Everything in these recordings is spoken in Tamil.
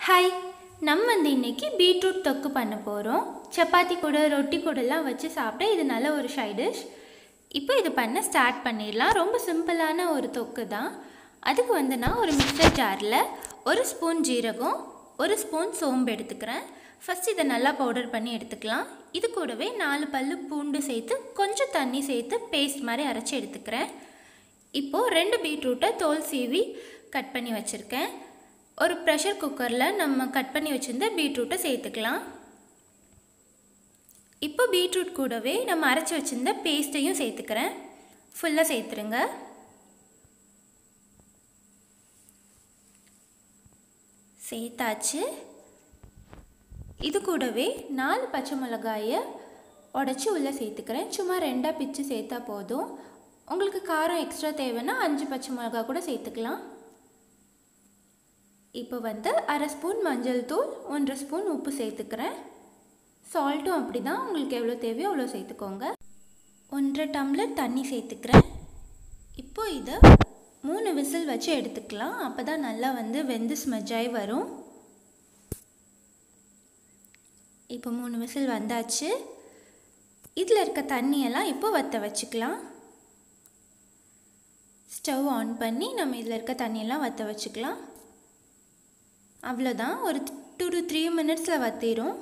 ஹாய் நம்ம வந்து இன்னைக்கு பீட்ரூட் தொக்கு பண்ண போகிறோம் சப்பாத்தி கூட ரொட்டி கூடலாம் வச்சு சாப்பிட இது நல்ல ஒரு ஷை டிஷ் இப்போ இது பண்ண ஸ்டார்ட் பண்ணிடலாம் ரொம்ப சிம்பிளான ஒரு தொக்கு தான் அதுக்கு வந்து நான் ஒரு மிக்சர் ஜாரில் ஒரு ஸ்பூன் ஜீரகம் ஒரு ஸ்பூன் சோம்பு எடுத்துக்கிறேன் ஃபஸ்ட் இதை நல்லா பவுடர் பண்ணி எடுத்துக்கலாம் இது கூடவே நாலு பல்லு பூண்டு சேர்த்து கொஞ்சம் தண்ணி சேர்த்து பேஸ்ட் மாதிரி அரைச்சி எடுத்துக்கிறேன் இப்போது ரெண்டு பீட்ரூட்டை தோல் சீவி கட் பண்ணி வச்சுருக்கேன் ஒரு ப்ரெஷர் குக்கரில் நம்ம கட் பண்ணி வச்சுருந்த பீட்ரூட்டை சேர்த்துக்கலாம் இப்போ பீட்ரூட் கூடவே நம்ம அரைச்சி வச்சுருந்த பேஸ்ட்டையும் சேர்த்துக்கிறேன் ஃபுல்லாக சேர்த்துருங்க சேர்த்தாச்சு இது கூடவே நாலு பச்சை மிளகாயை உடச்சி உள்ளே சேர்த்துக்கிறேன் சும்மா ரெண்டாக பிச்சு சேர்த்தா போதும் உங்களுக்கு காரம் எக்ஸ்ட்ரா தேவைன்னா அஞ்சு பச்சை மிளகா கூட சேர்த்துக்கலாம் இப்போ வந்து அரை ஸ்பூன் மஞ்சள் தூள் ஒன்றரை ஸ்பூன் உப்பு சேர்த்துக்கிறேன் சால்ட்டும் அப்படி தான் உங்களுக்கு எவ்வளோ தேவையோ அவ்வளோ சேர்த்துக்கோங்க ஒன்றரை டம்ளர் தண்ணி சேர்த்துக்கிறேன் இப்போ இதை மூணு விசில் வச்சு எடுத்துக்கலாம் அப்போ தான் நல்லா வந்து வெந்து ஸ்மெஜ்ஜாய் வரும் இப்போ மூணு விசில் வந்தாச்சு இதில் இருக்க தண்ணியெல்லாம் இப்போ வற்ற வச்சுக்கலாம் ஸ்டவ் ஆன் பண்ணி நம்ம இதில் இருக்க தண்ணியெல்லாம் வற்ற வச்சுக்கலாம் அவ்வளோதான் ஒரு டூ டு த்ரீ மினிட்ஸில் வற்றிடும்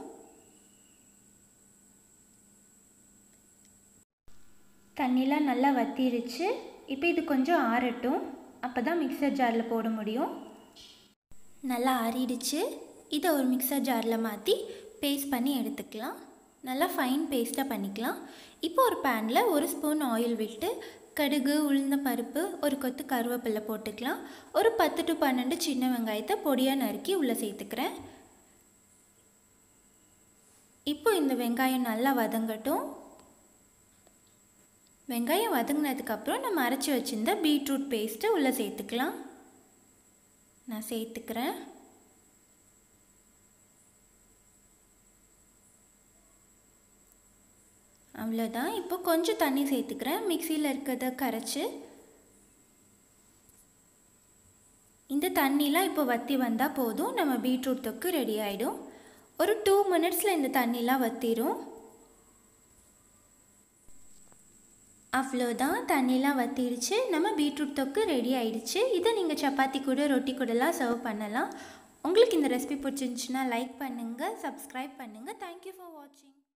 தண்ணிலாம் நல்லா வற்றிருச்சு இப்போ இது கொஞ்சம் ஆறட்டும் அப்போ தான் மிக்சர் ஜாரில் போட முடியும் நல்லா ஆறிடுச்சு இதை ஒரு மிக்சர் ஜாரில் மாற்றி பேஸ்ட் பண்ணி எடுத்துக்கலாம் நல்லா ஃபைன் பேஸ்ட்டாக பண்ணிக்கலாம் இப்போ ஒரு பேனில் ஒரு ஸ்பூன் ஆயில் விட்டு கடுகு உளுந்த பருப்பு ஒரு கொத்து கருவேப்பிலை போட்டுக்கலாம் ஒரு பத்து டு பன்னெண்டு சின்ன வெங்காயத்தை பொடியாக நறுக்கி உள்ளே சேர்த்துக்கிறேன் இப்போ இந்த வெங்காயம் நல்லா வதங்கட்டும் வெங்காயம் வதங்கினதுக்கப்புறம் நம்ம அரைச்சி வச்சுருந்த பீட்ரூட் பேஸ்ட்டை உள்ளே சேர்த்துக்கலாம் நான் சேர்த்துக்கிறேன் அவ்வளோதான் இப்போ கொஞ்சம் தண்ணி சேர்த்துக்கிறேன் மிக்சியில் இருக்கிறத கரைச்சி இந்த தண்ணிலாம் இப்போ வற்றி வந்தால் போதும் நம்ம பீட்ரூட் தொக்கு ரெடி ஆகிடும் ஒரு டூ மினிட்ஸில் இந்த தண்ணிலாம் வற்றிடும் அவ்வளோதான் தண்ணிலாம் வற்றிடுச்சு நம்ம பீட்ரூட் தொக்கு ரெடி ஆயிடுச்சு இதை நீங்கள் சப்பாத்தி கூட ரொட்டி கூடலாம் சர்வ் பண்ணலாம் உங்களுக்கு இந்த ரெசிபி பிடிச்சிருந்துச்சுன்னா லைக் பண்ணுங்கள் சப்ஸ்கிரைப் பண்ணுங்கள் தேங்க்யூ ஃபார் வாட்சிங்